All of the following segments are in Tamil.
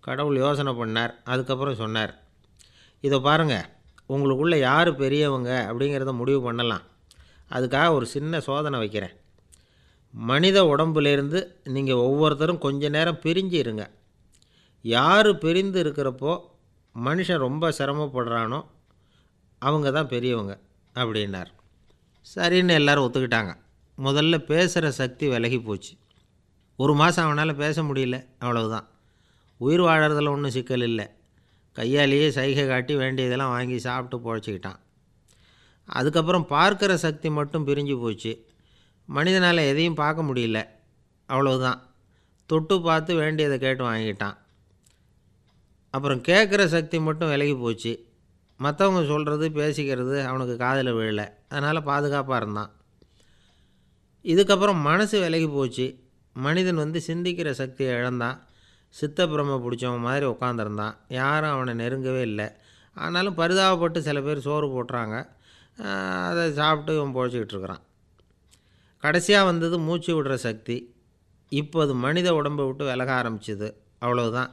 கடவுள் யோசனை பண்ணார் அதுக்கப்புறம் சொன்னார் இதை பாருங்கள் உங்களுக்குள்ளே யார் பெரியவங்க அப்படிங்கிறத முடிவு பண்ணலாம் அதுக்காக ஒரு சின்ன சோதனை வைக்கிறேன் மனித உடம்புலேருந்து நீங்கள் ஒவ்வொருத்தரும் கொஞ்ச நேரம் பிரிஞ்சு இருங்க யார் பிரிந்து இருக்கிறப்போ மனுஷன் ரொம்ப சிரமப்படுறானோ அவங்க தான் பெரியவங்க அப்படின்னார் சரின்னு எல்லாரும் ஒத்துக்கிட்டாங்க முதல்ல பேசுகிற சக்தி விலகி போச்சு ஒரு மாதம் அவனால் பேச முடியல அவ்வளவுதான் உயிர் வாழறதுல ஒன்றும் சிக்கல் இல்லை கையாலேயே சைகை காட்டி வேண்டியதெல்லாம் வாங்கி சாப்பிட்டு பொழைச்சிக்கிட்டான் அதுக்கப்புறம் பார்க்குற சக்தி மட்டும் பிரிஞ்சு போச்சு மனிதனால் எதையும் பார்க்க முடியல அவ்வளவுதான் தொட்டு பார்த்து வேண்டியதை கேட்டு வாங்கிட்டான் அப்புறம் கேட்குற சக்தி மட்டும் விலகி போச்சு மற்றவங்க சொல்கிறது பேசிக்கிறது அவனுக்கு காதில் விழல அதனால் பாதுகாப்பாக இருந்தான் இதுக்கப்புறம் மனசு விலகி போச்சு மனிதன் வந்து சிந்திக்கிற சக்தியை இழந்தான் சித்தப்பிரமை பிடிச்சவன் மாதிரி உட்காந்துருந்தான் யாரும் அவனை நெருங்கவே இல்லை ஆனாலும் பரிதாபப்பட்டு சில பேர் சோறு போட்டுறாங்க ஆஹ் அதை சாப்பிட்டு இவன் பொழைச்சிக்கிட்டு இருக்கிறான் கடைசியாக வந்தது மூச்சு விடுற சக்தி இப்போ அது மனித உடம்பை விட்டு விலக ஆரம்பிச்சுது அவ்வளவுதான்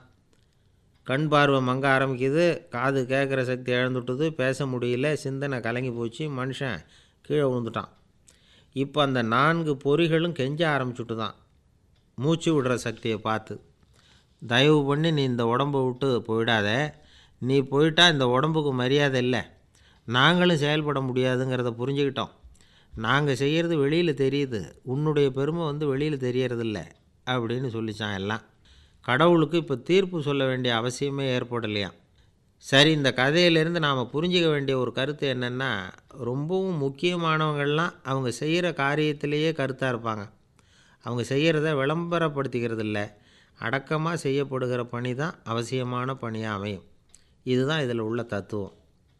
கண் பார்வை மங்க ஆரம்பிக்குது காது கேட்குற சக்தி இழந்துட்டுது பேச முடியல சிந்தனை கலங்கி போச்சு மனுஷன் கீழே விழுந்துட்டான் இப்போ அந்த நான்கு பொறிகளும் கெஞ்ச ஆரம்பிச்சுட்டு தான் மூச்சு விடுற சக்தியை பார்த்து தயவு பண்ணி நீ இந்த உடம்பை விட்டு போயிடாத நீ போயிட்டா இந்த உடம்புக்கு மரியாதை இல்லை நாங்களும் செயல்பட முடியாதுங்கிறத புரிஞ்சுக்கிட்டோம் நாங்கள் செய்கிறது வெளியில் தெரியுது உன்னுடைய பெருமை வந்து வெளியில் தெரியறதில்ல அப்படின்னு சொல்லிச்சான் எல்லாம் கடவுளுக்கு இப்போ தீர்ப்பு சொல்ல வேண்டிய அவசியமே ஏற்படலையாம் சரி இந்த கதையிலேருந்து நாம் புரிஞ்சிக்க வேண்டிய ஒரு கருத்து என்னென்னா ரொம்பவும் முக்கியமானவங்கள்லாம் அவங்க செய்கிற காரியத்திலேயே கருத்தாக இருப்பாங்க அவங்க செய்கிறத விளம்பரப்படுத்திக்கிறது இல்லை அடக்கமாக செய்யப்படுகிற பணி தான் அவசியமான பணியாக அமையும் இதுதான் இதில் உள்ள தத்துவம்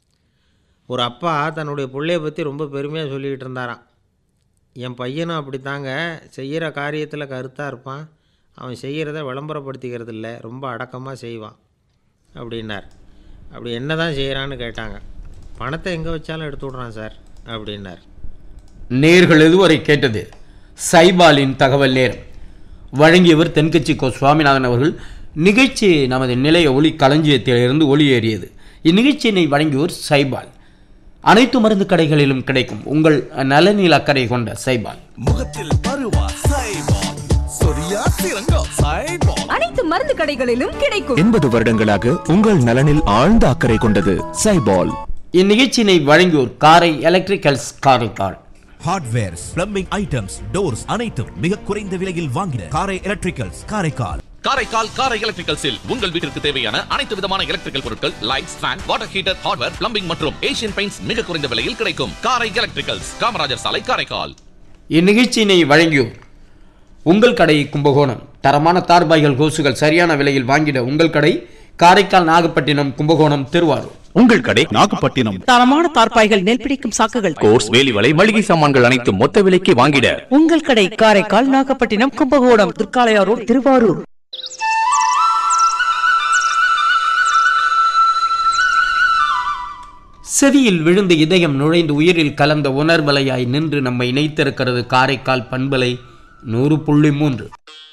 ஒரு அப்பா தன்னுடைய பிள்ளைய பற்றி ரொம்ப பெருமையாக சொல்லிக்கிட்டு இருந்தாராம் என் பையனும் அப்படித்தாங்க செய்கிற காரியத்தில் கருத்தாக இருப்பான் அவன் செய்கிறத விளம்பரப்படுத்திக்கிறது இல்லை ரொம்ப அடக்கமாக செய்வான் அப்படின்னார் அப்படி என்ன தான் செய்கிறான்னு கேட்டாங்க பணத்தை எங்கே வச்சாலும் எடுத்து விட்றான் சார் அப்படின்னார் நேர்கள் இதுவரை கேட்டது சைபாலின் தகவல் நேரம் வழங்கியவர் தென்கட்சி கோ சுவாமிநாதன் அவர்கள் நிகழ்ச்சி நமது நிலைய ஒளி களஞ்சியத்திலிருந்து ஒளியேறியது இந்நிகழ்ச்சியினை வழங்கியோர் சைபால் அனைத்து மருந்து கடைகளிலும் கிடைக்கும் உங்கள் நலனில் அக்கறை கொண்ட சைபால் முகத்தில் பருவா சைபால் சொரியா சிறங்கா சைபால் அனைத்து மருந்து கடைகளிலும் கிடைக்கும் எண்பது வருடங்களாக உங்கள் நலனில் ஆழ்ந்த அக்கறை கொண்டது சைபால் இந்நிகழ்ச்சியினை வழங்கியோர் Karai electricals Karaikal hardwares plumbing items doors அனைத்தும் மிக குறைந்த விலையில் வாங்கின காரை எலக்ட்ரிக்கல்ஸ் காரைக்கால் காரைக்கால் காரை எலக்ட்ரிக்கல்ஸில் உங்கள் வீட்டிற்கு தேவையான அனைத்து விதமான எலக்ட்ரிக்கல் பொருட்கள் lights fan water heater hardware plumbing மற்றும் ஏசியன் பெயிண்ட்ஸ் மிக குறைந்த விலையில் கிடைக்கும் காரை எலக்ட்ரிக்கல்ஸ் காமராஜர் சாலை காரைக்கால் இந்நிகழ்ச்சியினை வழங்கியோர் உங்கள் கடை கும்பகோணம் தரமான தார்பாய்கள் கோசுகள் சரியான விலையில் வாங்கிட உங்கள் கடை காரைக்கால் நாகப்பட்டினம் கும்பகோணம் திருவாரூர் உங்கள் கடை நாகப்பட்டினம் தரமான தார்பாய்கள் நெல் பிடிக்கும் சாக்குகள் கோர்ஸ் வேலிவலை மளிகை சாமான்கள் அனைத்தும் மொத்த விலைக்கு வாங்கிட உங்கள் கடை காரைக்கால் நாகப்பட்டினம் கும்பகோணம் திருக்காளையாரோடு திருவாரூர் செவியில் விழுந்து இதயம் நுழைந்து உயிரில் கலந்த உணர்வலையாய் நின்று நம்மை இணைத்திருக்கிறது காரைக்கால் பண்பலை நூறு புள்ளி மூன்று